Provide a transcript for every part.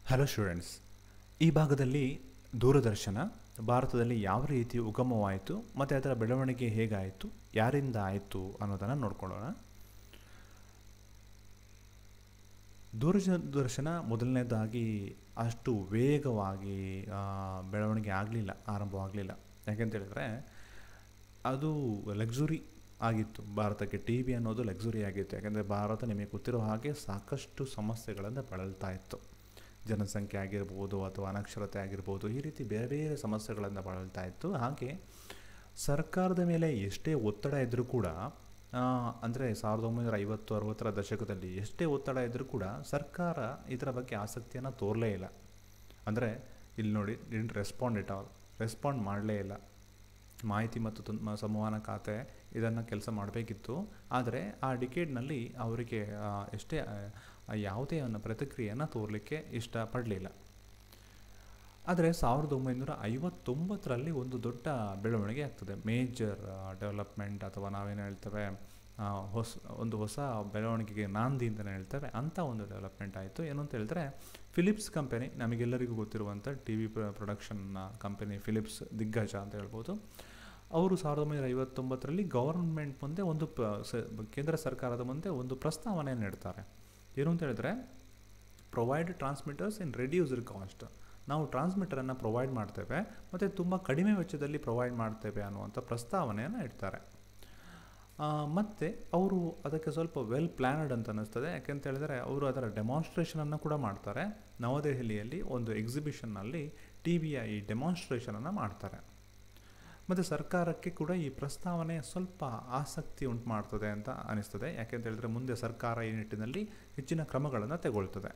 hello students ಈ ಭಾಗದಲ್ಲಿ ದೂರದರ್ಶನ ಭಾರತದಲ್ಲಿ ಯಾವ ರೀತಿ ಉಗಮವಾಯಿತು ಮತ್ತು ಅದರ ಬೆಳವಣಿಗೆ ಹೇಗಾಯಿತು ಯಾರಿಂದ ಆಯಿತು ಅನ್ನೋದನ್ನು ನೋಡ್ಕೊಳ್ಳೋಣ ದೂರದರ್ಶನ ಮೊದಲನೇದಾಗಿ ಅಷ್ಟು ವೇಗವಾಗಿ ಆ, ಬೆಳವಣಿಗೆ ಆಗಲಿಲ್ಲ ಆರಂಭವಾಗಲಿಲ್ಲ ಯಾಕೆಂತ ಹೇಳಿದ್ರೆ ಅದು ಲಕ್ಸುರಿ ಆಗಿತ್ತು ಭಾರತಕ್ಕೆ ಟಿ ವಿ ಅನ್ನೋದು ಲಕ್ಸುರಿ ಆಗಿತ್ತು ಯಾಕೆಂದರೆ ಭಾರತ ನಿಮಗೆ ಗೊತ್ತಿರೋ ಹಾಗೆ ಸಾಕಷ್ಟು ಸಮಸ್ಯೆಗಳನ್ನು ಬಳಲ್ತಾ ಇತ್ತು ಜನಸಂಖ್ಯೆ ಆಗಿರ್ಬೋದು ಅಥವಾ ಅನಕ್ಷರತೆ ಆಗಿರ್ಬೋದು ಈ ರೀತಿ ಬೇರೆ ಬೇರೆ ಸಮಸ್ಯೆಗಳನ್ನು ಬಳಲ್ತಾ ಇತ್ತು ಹಾಗೆ ಸರ್ಕಾರದ ಮೇಲೆ ಎಷ್ಟೇ ಒತ್ತಡ ಇದ್ದರೂ ಕೂಡ ಅಂದರೆ ಸಾವಿರದ ಒಂಬೈನೂರ ಐವತ್ತು ಅರವತ್ತರ ದಶಕದಲ್ಲಿ ಎಷ್ಟೇ ಒತ್ತಡ ಇದ್ದರೂ ಕೂಡ ಸರ್ಕಾರ ಇದರ ಬಗ್ಗೆ ಆಸಕ್ತಿಯನ್ನು ತೋರಲೇ ಇಲ್ಲ ಅಂದರೆ ಇಲ್ಲಿ ನೋಡಿ didn't respond at all respond ಮಾಡಲೇ ಇಲ್ಲ ಮಾಹಿತಿ ಮತ್ತು ತುನ್- ಮ- ಸಂವಹನ ಖಾತೆ ಇದನ್ನು ಕೆಲಸ ಮಾಡಬೇಕಿತ್ತು ಆದರೆ ಆ ಡಿಕೇಡ್ನಲ್ಲಿ ಅವರಿಗೆ ಆ, ಎಷ್ಟೇ ಆ, ಯಾವುದೇ ಒಂದು ಪ್ರತಿಕ್ರಿಯೆಯನ್ನು ತೋರಲಿಕ್ಕೆ ಇಷ್ಟಪಡಲಿಲ್ಲ ಆದರೆ ಸಾವಿರದ ಒಂಬೈನೂರ ಐವತ್ತೊಂಬತ್ತರಲ್ಲಿ ಒಂದು ದೊಡ್ಡ ಬೆಳವಣಿಗೆ ಆಗ್ತದೆ ಮೇಜರ್ ಡೆವಲಪ್ಮೆಂಟ್ ಅಥವಾ ನಾವೇನು ಹೇಳ್ತೇವೆ ಆ, ಹೊಸ ಒಂದು ಹೊಸ ಬೆಳವಣಿಗೆಗೆ ನಾಂದಿ ಅಂತಲೇ ಹೇಳ್ತೇವೆ ಅಂಥ ಒಂದು ಡೆವಲಪ್ಮೆಂಟ್ ಆಯಿತು ಏನು ಅಂತ ಹೇಳಿದ್ರೆ ಫಿಲಿಪ್ಸ್ ಕಂಪೆನಿ ನಮಗೆಲ್ಲರಿಗೂ ಗೊತ್ತಿರುವಂಥ T V production company Philips ದಿಗ್ಗಜ ಅಂತ ಹೇಳ್ಬೋದು ಅವರು ಸಾವಿರದ ಒಂಬೈನೂರ ಐವತ್ತೊಂಬತ್ತರಲ್ಲಿ ಗೌರ್ಮೆಂಟ್ ಮುಂದೆ ಒಂದು ಪ ಸ- ಕೇಂದ್ರ ಸರ್ಕಾರದ ಮುಂದೆ ಒಂದು ಪ್ರಸ್ತಾವನೆಯನ್ನು ನೀಡ್ತಾರೆ ಏನು ಅಂತ ಹೇಳಿದ್ರೆ provide transmitters in reduced cost ನಾವು ಟ್ರಾನ್ಸ್ಮಿಟರನ್ನು ಪ್ರೊವೈಡ್ ಮಾಡ್ತೇವೆ ಮತ್ತು ತುಂಬ ಕಡಿಮೆ ವೆಚ್ಚದಲ್ಲಿ ಪ್ರೊವೈಡ್ ಮಾಡ್ತೇವೆ ಅನ್ನುವಂಥ ಪ್ರಸ್ತಾವನೆಯನ್ನು ಇಡ್ತಾರೆ ಮತ್ತು ಅವರು ಅದಕ್ಕೆ ಸ್ವಲ್ಪ ವೆಲ್ ಪ್ಲ್ಯಾನಡ್ ಅಂತ ಅನ್ನಿಸ್ತದೆ ಯಾಕೆಂತ ಹೇಳಿದರೆ ಅವರು ಅದರ ಡೆಮಾನ್ಸ್ಟ್ರೇಷನನ್ನು ಕೂಡ ಮಾಡ್ತಾರೆ ನವದೆಹಲಿಯಲ್ಲಿ ಒಂದು ಎಕ್ಸಿಬಿಷನ್ನಲ್ಲಿ ಟಿ ವಿಯ ಈ ಡೆಮಾನ್ಸ್ಟ್ರೇಷನನ್ನು ಮಾಡ್ತಾರೆ ಮತ್ತು ಸರ್ಕಾರಕ್ಕೆ ಕೂಡ ಈ ಪ್ರಸ್ತಾವನೆ ಸ್ವಲ್ಪ ಆಸಕ್ತಿ ಉಂಟು ಮಾಡ್ತದೆ ಅಂತ ಅನಿಸ್ತದೆ ಯಾಕೆಂತ ಹೇಳಿದ್ರೆ ಮುಂದೆ ಸರ್ಕಾರ ಈ ನಿಟ್ಟಿನಲ್ಲಿ ಹೆಚ್ಚಿನ ಕ್ರಮಗಳನ್ನು ತಗೊಳ್ತದೆ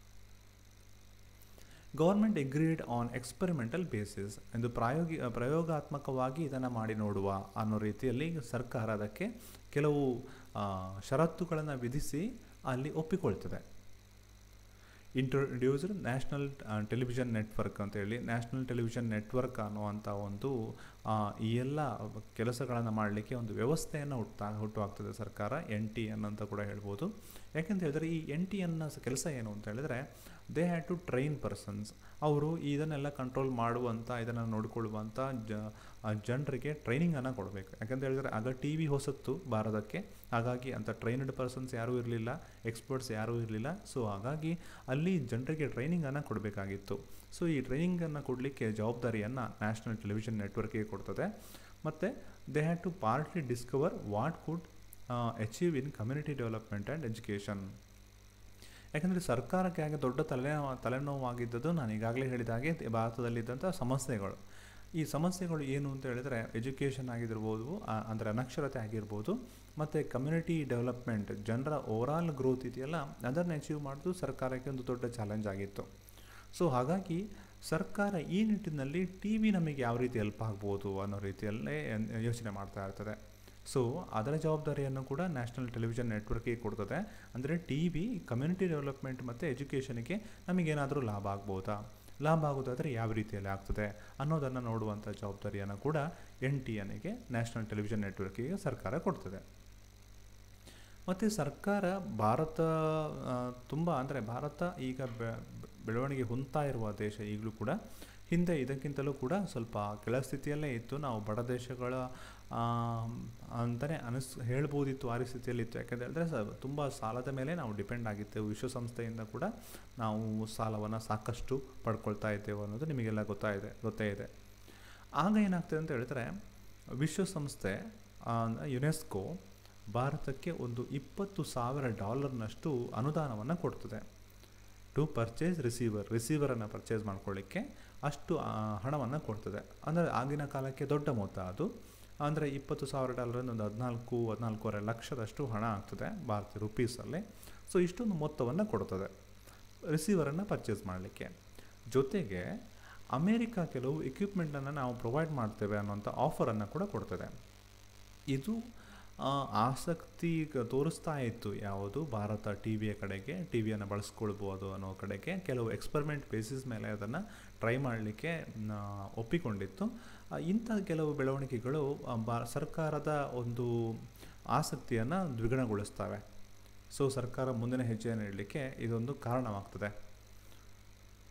government agreed on experimental basis ಎಂದು ಪ್ರಾಯೋಗಿ ಪ್ರಯೋಗಾತ್ಮಕವಾಗಿ ಇದನ್ನು ಮಾಡಿ ನೋಡುವ ಅನ್ನೋ ರೀತಿಯಲ್ಲಿ ಸರ್ಕಾರ ಅದಕ್ಕೆ ಕೆಲವು ಷರತ್ತುಗಳನ್ನು ವಿಧಿಸಿ ಅಲ್ಲಿ ಒಪ್ಪಿಕೊಳ್ತದೆ ಇಂಟ್ರೊಡ್ಯೂಸ್ಡ್ ನ್ಯಾಷನಲ್ ಟೆಲಿವಿಷನ್ ನೆಟ್ವರ್ಕ್ ಅಂತೇಳಿ ನ್ಯಾಷನಲ್ ಟೆಲಿವಿಷನ್ ನೆಟ್ವರ್ಕ್ ಅನ್ನುವಂಥ ಒಂದು ಆ, ಈ ಎಲ್ಲ ಕೆಲಸಗಳನ್ನು ಮಾಡಲಿಕ್ಕೆ ಒಂದು ವ್ಯವಸ್ಥೆಯನ್ನು ಹುಟ್ಟಾ ಹುಟ್ಟುಹಾಕ್ತದೆ ಸರ್ಕಾರ ಎನ್ ಟಿ ಎನ್ ಅಂತ ಕೂಡ ಹೇಳ್ಬೋದು ಯಾಕೆಂತ ಹೇಳಿದ್ರೆ ಈ ಎನ್ ಟಿ ಎನ್ನ ಕೆಲಸ ಏನು ಅಂತ ಹೇಳಿದ್ರೆ they had to train persons ಅವರು ಇದನ್ನೆಲ್ಲ ಕಂಟ್ರೋಲ್ ಮಾಡುವಂಥ ಇದನ್ನು ನೋಡಿಕೊಳ್ಳುವಂಥ ಜ ಜನರಿಗೆ ಟ್ರೈನಿಂಗನ್ನು ಕೊಡಬೇಕು ಯಾಕಂತ ಹೇಳಿದ್ರೆ ಆಗ ಟಿ ವಿ ಹೊಸತ್ತು ಭಾರತಕ್ಕೆ ಹಾಗಾಗಿ ಅಂಥ ಟ್ರೈನ್ಡ್ ಪರ್ಸನ್ಸ್ ಯಾರೂ ಇರಲಿಲ್ಲ ಎಕ್ಸ್ಪರ್ಟ್ಸ್ ಯಾರೂ ಇರಲಿಲ್ಲ ಸೊ ಹಾಗಾಗಿ ಅಲ್ಲಿ ಜನರಿಗೆ ಟ್ರೈನಿಂಗನ್ನು ಕೊಡಬೇಕಾಗಿತ್ತು ಸೊ ಈ ಟ್ರೈನಿಂಗನ್ನು ಕೊಡಲಿಕ್ಕೆ ಜವಾಬ್ದಾರಿಯನ್ನು ನ್ಯಾಷನಲ್ ಟೆಲಿವಿಷನ್ ನೆಟ್ವರ್ಕಿಗೆ ಕೊಡ್ತದೆ ಮತ್ತು they had to partly discover what could achieve in community development and education ಯಾಕಂದರೆ ಸರ್ಕಾರಕ್ಕೆ ಹಾಗೆ ದೊಡ್ಡ ತಲೆನೋವು ತಲೆನೋವಾಗಿದ್ದದ್ದು ನಾನು ಈಗಾಗಲೇ ಹೇಳಿದ ಹಾಗೆ ದ- ಭಾರತದಲ್ಲಿದ್ದಂಥ ಸಮಸ್ಯೆಗಳು ಈ ಸಮಸ್ಯೆಗಳು ಏನು ಅಂತ ಹೇಳಿದರೆ ಎಜುಕೇಷನ್ ಆಗಿರ್ಬೋದು ಆ- ಅಂದರೆ ಅನಕ್ಷರತೆ ಆಗಿರ್ಬೋದು ಮತ್ತು ಕಮ್ಯುನಿಟಿ ಡೆವಲಪ್ಮೆಂಟ್ ಜನರ ಓವರಾಲ್ ಗ್ರೋತ್ ಇದೆಯಲ್ಲ ಅದನ್ನು ಅಚೀವ್ ಮಾಡೋದು ಸರ್ಕಾರಕ್ಕೆ ಒಂದು ದೊಡ್ಡ ಚಾಲೆಂಜ್ ಆಗಿತ್ತು ಸೊ ಹಾಗಾಗಿ ಸರ್ಕಾರ ಈ ನಿಟ್ಟಿನಲ್ಲಿ ಟಿ ವಿ ನಮಗೆ ಯಾವ ರೀತಿ ಹೆಲ್ಪ್ ಆಗ್ಬೋದು ಅನ್ನೋ ರೀತಿಯಲ್ಲೇ ಎನ್- ಯೋಚನೆ ಮಾಡ್ತಾ ಇರ್ತದೆ ಸೊ ಅದರ ಜವಾಬ್ದಾರಿಯನ್ನು ಕೂಡ ನ್ಯಾಷನಲ್ ಟೆಲಿವಿಷನ್ ನೆಟ್ವರ್ಕಿಗೆ ಕೊಡ್ತದೆ ಅಂದರೆ ಟಿ ವಿ ಕಮ್ಯುನಿಟಿ ಡೆವಲಪ್ಮೆಂಟ್ ಮತ್ತು ಎಜುಕೇಷನಿಗೆ ನಮಗೇನಾದರೂ ಲಾಭ ಆಗ್ಬೋದಾ ಲಾಭ ಆಗೋದಾದರೆ ಯಾವ ರೀತಿಯಲ್ಲಿ ಆಗ್ತದೆ ಅನ್ನೋದನ್ನು ನೋಡುವಂಥ ಜವಾಬ್ದಾರಿಯನ್ನು ಕೂಡ ಎನ್ ಟಿ ಎನ್ಗೆ ನ್ಯಾಷನಲ್ ಟೆಲಿವಿಷನ್ ನೆಟ್ವರ್ಕಿಗೆ ಸರ್ಕಾರ ಕೊಡ್ತದೆ ಮತ್ತು ಸರ್ಕಾರ ಭಾರತ ತುಂಬ ಅಂದರೆ ಭಾರತ ಈಗ ಬೆ- ಬೆಳವಣಿಗೆ ಹೊಂದ್ತಾ ಇರುವ ದೇಶ ಈಗಲೂ ಕೂಡ ಹಿಂದೆ ಇದಕ್ಕಿಂತಲೂ ಕೂಡ ಸ್ವಲ್ಪ ಕೆಳಸ್ಥಿತಿಯಲ್ಲೇ ಇತ್ತು ನಾವು ಬಡ ದೇಶಗಳ ಅಂತಲೇ ಅನಿಸ್ ಹೇಳ್ಬೋದಿತ್ತು ಆ ಸ್ಥಿತಿಯಲ್ಲಿತ್ತು ಯಾಕಂತ ಹೇಳಿದ್ರೆ ಸ ತುಂಬ ಸಾಲದ ಮೇಲೆ ನಾವು ಡಿಪೆಂಡ್ ಆಗಿದ್ದೆವು ವಿಶ್ವಸಂಸ್ಥೆಯಿಂದ ಕೂಡ ನಾವು ಸಾಲವನ್ನು ಸಾಕಷ್ಟು ಪಡ್ಕೊಳ್ತಾ ಇದ್ದೇವೆ ಅನ್ನೋದು ನಿಮಗೆಲ್ಲ ಗೊತ್ತಾಯಿದೆ ಗೊತ್ತೇ ಇದೆ ಆಗ ಏನಾಗ್ತದೆ ಅಂತ ಹೇಳಿದ್ರೆ ವಿಶ್ವಸಂಸ್ಥೆ ಆ, ಯುನೆಸ್ಕೋ ಭಾರತಕ್ಕೆ ಒಂದು ಇಪ್ಪತ್ತು ಸಾವಿರ ಡಾಲರ್ನಷ್ಟು ಅನುದಾನವನ್ನು ಕೊಡ್ತದೆ ಟು ಪರ್ಚೇಸ್ ರಿಸೀವರ್ ರಿಸೀವರನ್ನು ಪರ್ಚೇಸ್ ಮಾಡ್ಕೊಳ್ಳಿಕ್ಕೆ ಅಷ್ಟು ಹಣವನ್ನು ಕೊಡ್ತದೆ ಅಂದರೆ ಆಗಿನ ಕಾಲಕ್ಕೆ ದೊಡ್ಡ ಮೊತ್ತ ಅದು ಅಂದರೆ ಇಪ್ಪತ್ತು ಸಾವಿರ ಡಾಲರ್ ಒಂದು ಹದಿನಾಲ್ಕು ಹದಿನಾಲ್ಕೂವರೆ ಲಕ್ಷದಷ್ಟು ಹಣ ಆಗ್ತದೆ ಭಾರತೀಯ ರುಪೀಸಲ್ಲಿ ಸೊ ಇಷ್ಟೊಂದು ಮೊತ್ತವನ್ನು ಕೊಡ್ತದೆ ರಿಸೀವರನ್ನು ಪರ್ಚೇಸ್ ಮಾಡಲಿಕ್ಕೆ ಜೊತೆಗೆ ಅಮೇರಿಕಾ ಕೆಲವು ಎಕ್ವಿಪ್ಮೆಂಟನ್ನು ನಾವು ಪ್ರೊವೈಡ್ ಮಾಡ್ತೇವೆ ಅನ್ನೋಂಥ ಆಫರನ್ನು ಕೂಡ ಕೊಡ್ತದೆ ಇದು ಆ, ಆಸಕ್ತಿ ಕ- ತೋರಿಸ್ತಾ ಇತ್ತು ಯಾವುದು ಭಾರತ ಟಿ ವಿಯ ಕಡೆಗೆ ಟಿ ವಿಯನ್ನು ಬಳಸ್ಕೊಳ್ಬೋದು ಅನ್ನೋ ಕಡೆಗೆ ಕೆಲವು ಎಕ್ಸ್ಪರಿಮೆಂಟ್ ಬೇಸಿಸ್ ಮೇಲೆ ಅದನ್ನು ಟ್ರೈ ಮಾಡಲಿಕ್ಕೆ ಒಪ್ಪಿಕೊಂಡಿತ್ತು ಆ, ಇಂಥ ಕೆಲವು ಬೆಳವಣಿಗೆಗಳು ಆ, ಬಾ ಸರ್ಕಾರದ ಒಂದು ಆಸಕ್ತಿಯನ್ನು ದ್ವಿಗುಣಗೊಳಿಸ್ತವೆ ಸೊ ಸರ್ಕಾರ ಮುಂದಿನ ಹೆಜ್ಜೆಯನ್ನು ಇಡಲಿಕ್ಕೆ ಇದೊಂದು ಕಾರಣವಾಗ್ತದೆ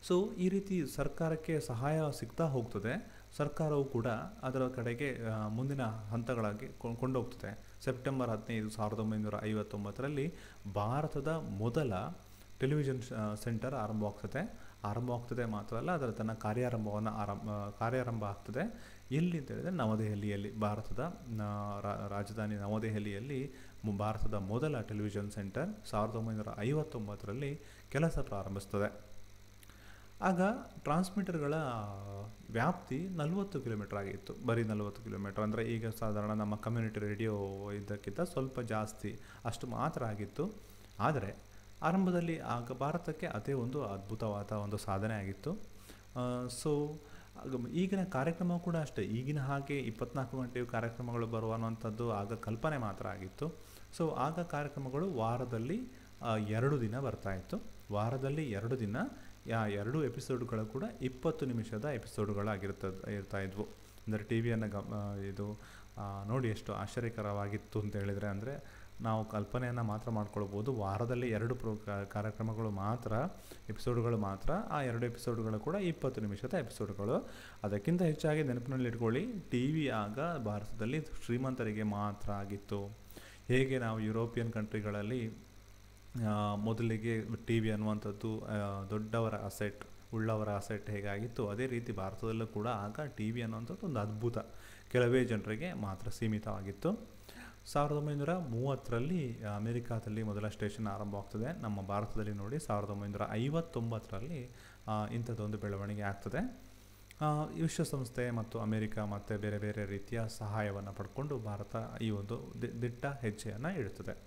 ಸೊ ಈ ರೀತಿ ಸರ್ಕಾರಕ್ಕೆ ಸಹಾಯ ಸಿಗ್ತಾ ಹೋಗ್ತದೆ ಸರ್ಕಾರವು ಕೂಡ ಅದರ ಕಡೆಗೆ ಆ, ಮುಂದಿನ ಹಂತಗಳಾಗಿ ಕೊಂಡ್- ಕೊಂಡೋಗ್ತದೆ ಸೆಪ್ಟೆಂಬರ್ ಹದಿನೈದು ಸಾವಿರದ ಒಂಬೈನೂರ ಐವತ್ತೊಂಬತ್ತರಲ್ಲಿ ಭಾರತದ ಮೊದಲ ಟೆಲಿವಿಷನ್ ಶ- ಸೆಂಟರ್ ಆರಂಭವಾಗ್ತದೆ ಆರಂಭವಾಗ್ತದೆ ಮಾತ್ರ ಅಲ್ಲ ಅದರ ತನ್ನ ಕಾರ್ಯಾರಂಭವನ್ನು ಆರಂಭ ಕಾರ್ಯಾರಂಭ ಆಗ್ತದೆ ಎಲ್ಲಿ ಅಂತ ಹೇಳಿದ್ರೆ ನವದೆಹಲಿಯಲ್ಲಿ ಭಾರತದ ಆ, ರಾ- ರಾಜಧಾನಿ ನವದೆಹಲಿಯಲ್ಲಿ ಮು- ಭಾರತದ ಮೊದಲ ಟೆಲಿವಿಷನ್ ಸೆಂಟರ್ ಸಾವಿರದ ಒಂಬೈನೂರ ಐವತ್ತೊಂಬತ್ತರಲ್ಲಿ ಕೆಲಸ ಪ್ರಾರಂಭಿಸ್ತದೆ ಆಗ ಟ್ರಾನ್ಸ್ಮಿಟರ್ಗಳ ವ್ಯಾಪ್ತಿ ನಲವತ್ತು ಕಿಲೋಮೀಟರ್ ಆಗಿತ್ತು ಬರೀ ನಲವತ್ತು ಕಿಲೋಮೀಟರ್ ಅಂದರೆ ಈಗ ಸಾಧಾರಣ ನಮ್ಮ ಕಮ್ಯುನಿಟಿ ರೇಡಿಯೋ ಇದ್ದಕ್ಕಿಂತ ಸ್ವಲ್ಪ ಜಾಸ್ತಿ ಅಷ್ಟು ಮಾತ್ರ ಆಗಿತ್ತು ಆದರೆ ಆರಂಭದಲ್ಲಿ ಆಗ ಭಾರತಕ್ಕೆ ಅದೇ ಒಂದು ಅದ್ಭುತವಾದ ಒಂದು ಸಾಧನೆ ಆಗಿತ್ತು ಸೊ ಈಗಿನ ಕಾರ್ಯಕ್ರಮ ಕೂಡ ಅಷ್ಟೇ ಈಗಿನ ಹಾಗೆ ಇಪ್ಪತ್ನಾಲ್ಕು ಗಂಟೆಯು ಕಾರ್ಯಕ್ರಮಗಳು ಬರುವ ಅನ್ನುವಂಥದ್ದು ಆಗ ಕಲ್ಪನೆ ಮಾತ್ರ ಆಗಿತ್ತು ಸೊ ಆಗ ಕಾರ್ಯಕ್ರಮಗಳು ವಾರದಲ್ಲಿ ಆ, ಎರಡು ದಿನ ಬರ್ತಾ ಇತ್ತು ವಾರದಲ್ಲಿ ಎರಡು ದಿನ ಆ ಎರಡು ಎಪಿಸೋಡ್ಗಳು ಕೂಡ ಇಪ್ಪತ್ತು ನಿಮಿಷದ ಎಪಿಸೋಡ್ಗಳಾಗಿರ್ತದೆ ಇರ್ತಾ ಇದ್ವು ಅಂದರೆ ಟಿ ವಿಯನ್ನು ಗಮ ಇದು ಆ, ನೋಡಿ ಎಷ್ಟು ಆಶ್ಚರ್ಯಕರವಾಗಿತ್ತು ಅಂತ ಹೇಳಿದರೆ ಅಂದರೆ ನಾವು ಕಲ್ಪನೆಯನ್ನು ಮಾತ್ರ ಮಾಡ್ಕೊಳ್ಬೋದು ವಾರದಲ್ಲಿ ಎರಡು ಪ್ರೋ ಕಾ- ಕಾರ್ಯಕ್ರಮಗಳು ಮಾತ್ರ ಎಪಿಸೋಡ್ಗಳು ಮಾತ್ರ ಆ ಎರಡು ಎಪಿಸೋಡ್ಗಳು ಕೂಡ ಇಪ್ಪತ್ತು ನಿಮಿಷದ ಎಪಿಸೋಡ್ಗಳು ಅದಕ್ಕಿಂತ ಹೆಚ್ಚಾಗಿ ನೆನಪಿನಲ್ಲಿ ಇಟ್ಕೊಳ್ಳಿ ಟಿ ವಿ ಆಗ ಭಾರತದಲ್ಲಿ ಶ್ರೀಮಂತರಿಗೆ ಮಾತ್ರ ಆಗಿತ್ತು ಹೇಗೆ ನಾವು ಯುರೋಪಿಯನ್ ಕಂಟ್ರಿಗಳಲ್ಲಿ ಆ, ಮೊದಲಿಗೆ ಟಿ ವಿ ಅನ್ನುವಂಥದ್ದು ಆ, ದೊಡ್ಡವರ ಅಸೆಟ್ ಉಳ್ಳವರ ಅಸೆಟ್ ಹೇಗಾಗಿತ್ತು ಅದೇ ರೀತಿ ಭಾರತದಲ್ಲೂ ಕೂಡ ಆಗ ಟಿ ವಿ ಅನ್ನುವಂಥದ್ದು ಒಂದು ಅದ್ಭುತ ಕೆಲವೇ ಜನರಿಗೆ ಮಾತ್ರ ಸೀಮಿತವಾಗಿತ್ತು ಸಾವಿರದ ಒಂಬೈನೂರ ಮೂವತ್ತರಲ್ಲಿ ಅಮೆರಿಕಾದಲ್ಲಿ ಮೊದಲ ಸ್ಟೇಷನ್ ಆರಂಭವಾಗ್ತದೆ ನಮ್ಮ ಭಾರತದಲ್ಲಿ ನೋಡಿ ಸಾವಿರದ ಒಂಬೈನೂರ ಐವತ್ತೊಂಬತ್ತರಲ್ಲಿ ಆ, ಇಂಥದ್ದೊಂದು ಬೆಳವಣಿಗೆ ಆಗ್ತದೆ ಆ, ವಿಶ್ವಸಂಸ್ಥೆ ಮತ್ತು ಅಮೆರಿಕ ಮತ್ತು ಬೇರೆ ಬೇರೆ ರೀತಿಯ ಸಹಾಯವನ್ನು ಪಡ್ಕೊಂಡು ಭಾರತ ಈ ಒಂದು ದಿ- ದಿಟ್ಟ ಹೆಜ್ಜೆಯನ್ನು ಇಡುತ್ತದೆ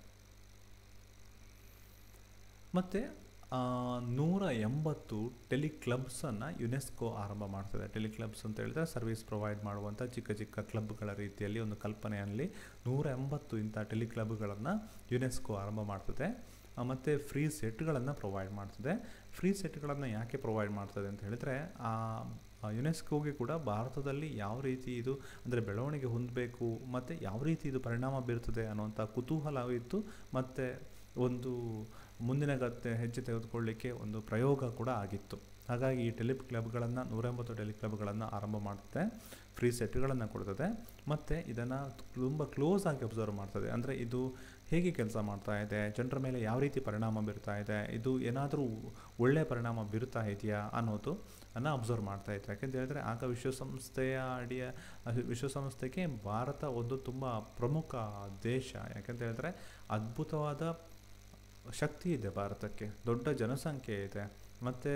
ಮತ್ತು ನೂರ ಎಂಬತ್ತು ಟೆಲಿಕ್ಲಬ್ಸನ್ನು ಯುನೆಸ್ಕೋ ಆರಂಭ ಮಾಡ್ತದೆ ಟೆಲಿಕ್ಲಬ್ಸ್ ಅಂತ ಹೇಳಿದ್ರೆ ಸರ್ವಿಸ್ ಪ್ರೊವೈಡ್ ಮಾಡುವಂಥ ಚಿಕ್ಕ ಚಿಕ್ಕ ಕ್ಲಬ್ಗಳ ರೀತಿಯಲ್ಲಿ ಒಂದು ಕಲ್ಪನೆಯಲ್ಲಿ ನೂರ ಎಂಬತ್ತು ಇಂಥ ಟೆಲಿಕ್ಲಬ್ಗಳನ್ನು ಯುನೆಸ್ಕೋ ಆರಂಭ ಮಾಡ್ತದೆ ಆ, ಮತ್ತು ಫ್ರೀ ಸೆಟ್ಗಳನ್ನು ಪ್ರೊವೈಡ್ ಮಾಡ್ತದೆ ಫ್ರೀ ಸೆಟ್ಗಳನ್ನು ಯಾಕೆ ಪ್ರೊವೈಡ್ ಮಾಡ್ತದೆ ಅಂತ ಹೇಳಿದರೆ ಆ ಆ ಯುನೆಸ್ಕೋಗೆ ಕೂಡ ಭಾರತದಲ್ಲಿ ಯಾವ ರೀತಿ ಇದು ಅಂದರೆ ಬೆಳವಣಿಗೆ ಹೊಂದಬೇಕು ಮತ್ತು ಯಾವ ರೀತಿ ಇದು ಪರಿಣಾಮ ಬೀರ್ತದೆ ಅನ್ನುವಂಥ ಕುತೂಹಲವಿತ್ತು ಮತ್ತು ಒಂದು ಮುಂದಿನ ಗತ್ತೆ ಹೆಜ್ಜೆ ತೆಗೆದುಕೊಳ್ಳಿಕ್ಕೆ ಒಂದು ಪ್ರಯೋಗ ಕೂಡ ಆಗಿತ್ತು ಹಾಗಾಗಿ ಈ ಟೆಲಿ ಕ್ಲಬ್ಗಳನ್ನು ನೂರ ಎಂಬತ್ತು ಟೆಲಿ ಕ್ಲಬ್ಗಳನ್ನು ಆರಂಭ ಮಾಡುತ್ತೆ ಫ್ರೀ ಸೆಟ್ಗಳನ್ನು ಕೊಡ್ತದೆ ಮತ್ತು ಇದನ್ನು ತುಂಬ ಕ್ಲೋಸ್ ಆಗಿ ಅಬ್ಸರ್ವ್ ಮಾಡ್ತದೆ ಅಂದರೆ ಇದು ಹೇಗೆ ಕೆಲಸ ಮಾಡ್ತಾ ಇದೆ ಜನರ ಮೇಲೆ ಯಾವ ರೀತಿ ಪರಿಣಾಮ ಬೀರ್ತಾ ಇದೆ ಇದು ಏನಾದರೂ ಒಳ್ಳೆಯ ಪರಿಣಾಮ ಬೀರ್ತಾ ಇದೆಯಾ ಅನ್ನೋದು ಅನ್ನು ಅಬ್ಸರ್ವ್ ಮಾಡ್ತಾ ಇತ್ತು ಯಾಕೆಂತ ಹೇಳಿದ್ರೆ ಆಗ ವಿಶ್ವಸಂಸ್ಥೆಯ ಅಡಿಯ ಅದು ವಿಶ್ವಸಂಸ್ಥೆಗೆ ಭಾರತ ಒಂದು ತುಂಬ ಪ್ರಮುಖ ದೇಶ ಯಾಕೆಂತ ಹೇಳಿದ್ರೆ ಅದ್ಭುತವಾದ ಶಕ್ತಿ ಇದೆ ಭಾರತಕ್ಕೆ ದೊಡ್ಡ ಜನಸಂಖ್ಯೆ ಇದೆ ಮತ್ತು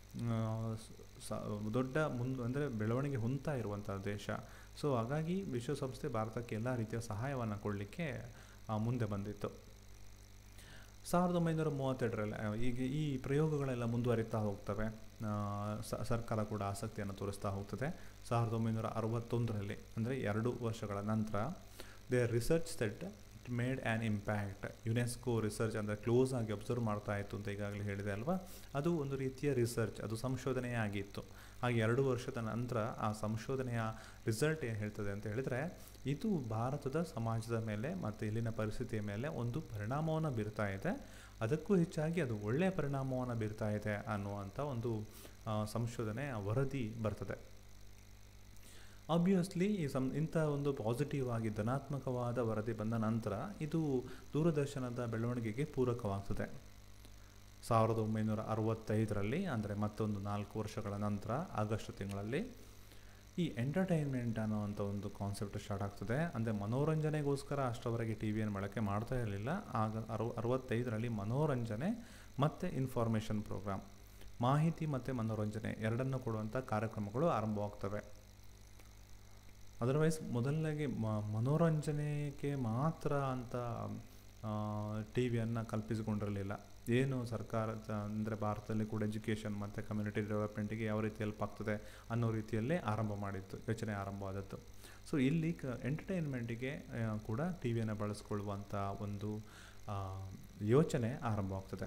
ದೊಡ್ಡ ಮುಂದೆ ಅಂದರೆ ಬೆಳವಣಿಗೆ ಹೊಂದ್ತಾ ಇರುವಂಥ ದೇಶ ಸೊ ಹಾಗಾಗಿ ವಿಶ್ವಸಂಸ್ಥೆ ಭಾರತಕ್ಕೆ ಎಲ್ಲ ರೀತಿಯ ಸಹಾಯವನ್ನು ಕೊಡಲಿಕ್ಕೆ ಮುಂದೆ ಬಂದಿತ್ತು ಸಾವಿರದ ಒಂಬೈನೂರ ಮೂವತ್ತೆರಡರಲ್ಲಿ ಆ, ಈಗ ಈ ಪ್ರಯೋಗಗಳೆಲ್ಲ ಮುಂದುವರಿತಾ ಹೋಗ್ತವೆ ಆ, ಸ- ಸರ್ಕಾರ ಕೂಡ ಆಸಕ್ತಿಯನ್ನು ತೋರಿಸ್ತಾ ಹೋಗ್ತದೆ ಸಾವಿರದ ಒಂಬೈನೂರ ಅರವತ್ತೊಂದರಲ್ಲಿ ಅಂದರೆ ಎರಡು ವರ್ಷಗಳ ನಂತರ they research said it made an impact UNESCO research ಅಂದರೆ ಕ್ಲೋಸ್ ಆಗಿ ಅಬ್ಸರ್ವ್ ಮಾಡ್ತಾ ಇತ್ತು ಅಂತ ಈಗಾಗಲೇ ಹೇಳಿದೆ ಅಲ್ವಾ ಅದು ಒಂದು ರೀತಿಯ ರಿಸರ್ಚ್ ಅದು ಸಂಶೋಧನೆಯೇ ಆಗಿತ್ತು ಹಾಗೆ ಎರಡು ವರ್ಷದ ನಂತರ ಆ ಸಂಶೋಧನೆಯ ರಿಸಲ್ಟ್ ಏನು ಹೇಳ್ತದೆ ಅಂತ ಹೇಳಿದರೆ ಇದು ಭಾರತದ ಸಮಾಜದ ಮೇಲೆ ಮತ್ತು ಇಲ್ಲಿನ ಪರಿಸ್ಥಿತಿಯ ಮೇಲೆ ಒಂದು ಪರಿಣಾಮವನ್ನು ಬೀರ್ತಾ ಇದೆ ಅದಕ್ಕೂ ಹೆಚ್ಚಾಗಿ ಅದು ಒಳ್ಳೆಯ ಪರಿಣಾಮವನ್ನು ಬೀರ್ತಾ ಇದೆ ಅನ್ನುವಂಥ ಒಂದು ಆ, ಸಂಶೋಧನೆಯ ವರದಿ ಬರ್ತದೆ ಆಬ್ವಿಯಸ್ಲಿ ಈ ಸಂ ಇಂಥ ಒಂದು ಪಾಸಿಟಿವ್ ಆಗಿ ಧನಾತ್ಮಕವಾದ ವರದಿ ಬಂದ ನಂತರ ಇದು ದೂರದರ್ಶನದ ಬೆಳವಣಿಗೆಗೆ ಪೂರಕವಾಗ್ತದೆ ಸಾವಿರದ ಒಂಬೈನೂರ ಅರವತ್ತೈದರಲ್ಲಿ ಅಂದರೆ ಮತ್ತೊಂದು ನಾಲ್ಕು ವರ್ಷಗಳ ನಂತರ ಆಗಸ್ಟ್ ತಿಂಗಳಲ್ಲಿ ಈ ಎಂಟರ್ಟೈನ್ಮೆಂಟ್ ಅನ್ನೋವಂಥ ಒಂದು ಕಾನ್ಸೆಪ್ಟ್ ಸ್ಟಾರ್ಟ್ ಆಗ್ತದೆ ಅಂದರೆ ಮನೋರಂಜನೆಗೋಸ್ಕರ ಅಷ್ಟರವರೆಗೆ ಟಿ ವಿಯನ್ನು ಬಳಕೆ ಮಾಡ್ತಾ ಇರಲಿಲ್ಲ ಆಗ ಅರವ ಅರವತ್ತೈದರಲ್ಲಿ ಮನೋರಂಜನೆ ಮತ್ತು ಇನ್ಫಾರ್ಮೇಷನ್ ಪ್ರೋಗ್ರಾಮ್ ಮಾಹಿತಿ ಮತ್ತು ಮನೋರಂಜನೆ ಎರಡನ್ನು ಕೊಡುವಂಥ ಕಾರ್ಯಕ್ರಮಗಳು ಆರಂಭವಾಗ್ತವೆ ಅದರ್ವೈಸ್ ಮೊದಲನೇಗೆ ಮ ಮನೋರಂಜನೆಗೆ ಮಾತ್ರ ಅಂತ ಟಿ ವಿಯನ್ನು ಕಲ್ಪಿಸಿಕೊಂಡಿರಲಿಲ್ಲ ಏನು ಸರ್ಕಾರ ಅಂದರೆ ಭಾರತದಲ್ಲಿ ಕೂಡ ಎಜುಕೇಷನ್ ಮತ್ತು ಕಮ್ಯುನಿಟಿ ಡೆವಲಪ್ಮೆಂಟಿಗೆ ಯಾವ ರೀತಿ ಹೆಲ್ಪ್ ಆಗ್ತದೆ ಅನ್ನೋ ರೀತಿಯಲ್ಲೇ ಆರಂಭ ಮಾಡಿತ್ತು ಯೋಚನೆ ಆರಂಭವಾದದ್ದು ಸೊ ಇಲ್ಲಿ ಕ ಎಂಟರ್ಟೈನ್ಮೆಂಟಿಗೆ ಕೂಡ ಟಿ ವಿಯನ್ನು ಬಳಸ್ಕೊಳ್ಳುವಂಥ ಒಂದು ಆ, ಯೋಚನೆ ಆರಂಭವಾಗ್ತದೆ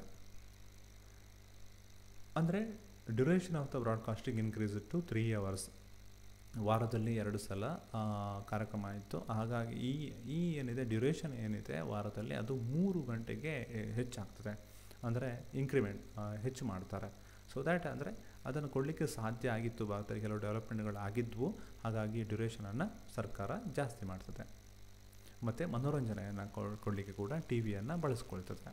ಅಂದರೆ duration of the broadcasting increase to three hours ವಾರದಲ್ಲಿ ಎರಡು ಸಲ ಆ, ಕಾರ್ಯಕ್ರಮ ಇತ್ತು ಹಾಗಾಗಿ ಈ ಈ ಏನಿದೆ ಡ್ಯುರೇಷನ್ ಏನಿದೆ ವಾರದಲ್ಲಿ ಅದು ಮೂರು ಗಂಟೆಗೆ ಹೆಚ್ಚಾಗ್ತದೆ ಅಂದರೆ ಇಂಕ್ರಿಮೆಂಟ್ ಹೆಚ್ಚು ಮಾಡ್ತಾರೆ ಸೊ ದ್ಯಾಟ್ ಅಂದರೆ ಅದನ್ನು ಕೊಡಲಿಕ್ಕೆ ಸಾಧ್ಯ ಆಗಿತ್ತು ಭಾರತದಲ್ಲಿ ಕೆಲವು ಡೆವಲಪ್ಮೆಂಟ್ಗಳು ಆಗಿದ್ವು ಹಾಗಾಗಿ ಡ್ಯೂರೇಷನನ್ನು ಸರ್ಕಾರ ಜಾಸ್ತಿ ಮಾಡ್ತದೆ ಮತ್ತು ಮನೋರಂಜನೆಯನ್ನು ಕೊಡಲಿಕ್ಕೆ ಕೂಡ ಟಿ ವಿಯನ್ನು ಬಳಸ್ಕೊಳ್ತದೆ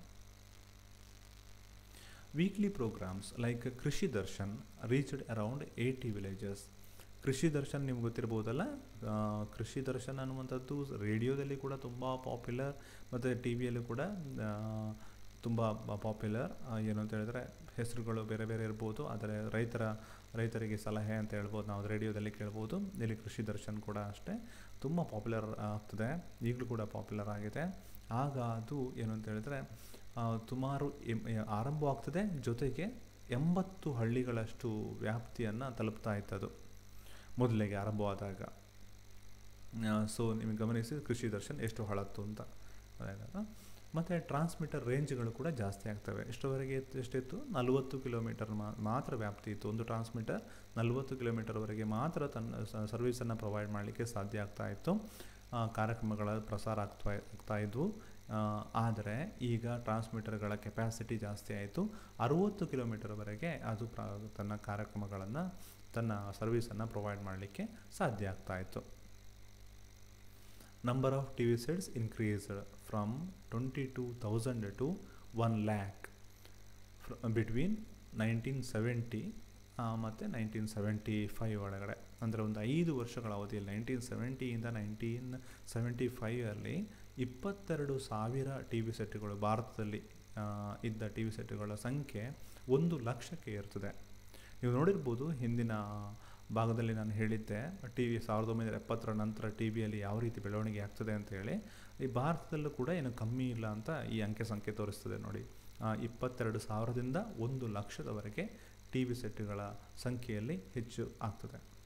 weekly programmes like Krishi Darshan reached around eighty villages Krishi Darshan ನಿಮ್ಗೆ ಗೊತ್ತಿರ್ಬೋದಲ್ಲ ಆ, ಕೃಷಿ ದರ್ಶನ್ ಅನ್ನುವಂಥದ್ದು ರೇಡಿಯೋದಲ್ಲಿ ಕೂಡ ತುಂಬ ಪಾಪ್ಯುಲರ್ ಮತ್ತು ಟಿ ವಿಯಲ್ಲೂ ಕೂಡ ತುಂಬ ಪಾಪ್ಯುಲರ್ ಏನು ಅಂತ ಹೇಳಿದ್ರೆ ಹೆಸರುಗಳು ಬೇರೆ ಬೇರೆ ಇರ್ಬೋದು ಆದರೆ ರೈತರ ರೈತರಿಗೆ ಸಲಹೆ ಅಂತ ಹೇಳ್ಬೋದು ನಾವು ರೇಡಿಯೋದಲ್ಲಿ ಕೇಳ್ಬೋದು ಇಲ್ಲಿ ಕೃಷಿ ದರ್ಶನ್ ಕೂಡ ಅಷ್ಟೇ ತುಂಬ ಪಾಪ್ಯುಲರ್ ಆಗ್ತದೆ ಈಗಲೂ ಕೂಡ ಪಾಪ್ಯುಲರ್ ಆಗಿದೆ ಆಗ ಅದು ಏನು ಅಂತ ಹೇಳಿದ್ರೆ ಆ, ಸುಮಾರು ಎಂ- ಆರಂಭವಾಗ್ತದೆ ಜೊತೆಗೆ ಎಂಬತ್ತು ಹಳ್ಳಿಗಳಷ್ಟು ವ್ಯಾಪ್ತಿಯನ್ನು ತಲುಪ್ತಾ ಇತ್ತದು ಮೊದಲಿಗೆ ಆರಂಭವಾದಾಗ ಸೊ ನಿಮಗೆ ಗಮನಿಸಿ ಕೃಷಿ ದರ್ಶನ್ ಎಷ್ಟು ಹಳತ್ತು ಅಂತ ಅದಾದಾಗ ಮತ್ತು ಟ್ರಾನ್ಸ್ಮಿಟರ್ ರೇಂಜ್ಗಳು ಕೂಡ ಜಾಸ್ತಿ ಆಗ್ತವೆ ಎಷ್ಟರವರೆಗೆ ಇತ್ತು ಎಷ್ಟಿತ್ತು ನಲವತ್ತು ಕಿಲೋಮೀಟರ್ ಮಾತ್ರ ವ್ಯಾಪ್ತಿ ಇತ್ತು ಒಂದು ಟ್ರಾನ್ಸ್ಮಿಟರ್ ನಲವತ್ತು ಕಿಲೋಮೀಟರ್ವರೆಗೆ ಮಾತ್ರ ತನ್ನ ಸರ್ವಿಸನ್ನು ಪ್ರೊವೈಡ್ ಮಾಡಲಿಕ್ಕೆ ಸಾಧ್ಯ ಆಗ್ತಾ ಇತ್ತು ಆ, ಕಾರ್ಯಕ್ರಮಗಳ ಪ್ರಸಾರ ಆಗ್ತಾ ಆಗ್ತಾ ಇದ್ವು ಆ, ಆದರೆ ಈಗ ಟ್ರಾನ್ಸ್ಮಿಟರ್ಗಳ ಕೆಪಾಸಿಟಿ ಜಾಸ್ತಿ ಆಯಿತು ಅರುವತ್ತು ಕಿಲೋಮೀಟರ್ವರೆಗೆ ಅದು ಪ್ರ ತನ್ನ ಕಾರ್ಯಕ್ರಮಗಳನ್ನು ತನ್ನ ಸರ್ವಿಸನ್ನು ಪ್ರೊವೈಡ್ ಮಾಡಲಿಕ್ಕೆ ಸಾಧ್ಯ ಆಗ್ತಾ ಇತ್ತು number of T V sets increased from twenty two thousand to one lakh between nineteen seventy ಮತ್ತು ನೈನ್ಟೀನ್ ಸೆವೆಂಟಿ ಫೈವ್ ಒಳಗಡೆ ಅಂದರೆ ಒಂದು ಐದು ವರ್ಷಗಳ ಅವಧಿಯಲ್ಲಿ ನೈನ್ಟೀನ್ ಸೆವೆಂಟಿಯಿಂದ ನೈನ್ಟೀನ್ ಸೆವೆಂಟಿ ಫೈವಲ್ಲಿ ಇಪ್ಪತ್ತೆರಡು ಸಾವಿರ ಟಿ ವಿ ಸೆಟ್ಗಳು ಭಾರತದಲ್ಲಿ ಆ, ಇದ್ದ ಟಿ ವಿ ಸೆಟ್ಗಳ ಸಂಖ್ಯೆ ಒಂದು ಲಕ್ಷಕ್ಕೆ ಏರ್ತದೆ ನೀವು ನೋಡಿರ್ಬೋದು ಹಿಂದಿನ ಭಾಗದಲ್ಲಿ ನಾನು ಹೇಳಿದ್ದೆ ಟಿ ವಿ ಸಾವಿರದ ಒಂಬೈನೂರ ಎಪ್ಪತ್ತರ ನಂತರ ಟಿ ವಿಯಲ್ಲಿ ಯಾವ ರೀತಿ ಬೆಳವಣಿಗೆ ಆಗ್ತದೆ ಅಂತ ಹೇಳಿ ಈ ಭಾರತದಲ್ಲೂ ಕೂಡ ಏನು ಕಮ್ಮಿ ಇಲ್ಲ ಅಂತ ಈ ಅಂಕೆ ಸಂಖ್ಯೆ ತೋರಿಸ್ತದೆ ನೋಡಿ ಆ, ಇಪ್ಪತ್ತೆರಡು ಸಾವಿರದಿಂದ ಒಂದು ಲಕ್ಷದವರೆಗೆ ಟಿ ವಿ ಸೆಟ್ಗಳ ಸಂಖ್ಯೆಯಲ್ಲಿ ಹೆಚ್ಚು ಆಗ್ತದೆ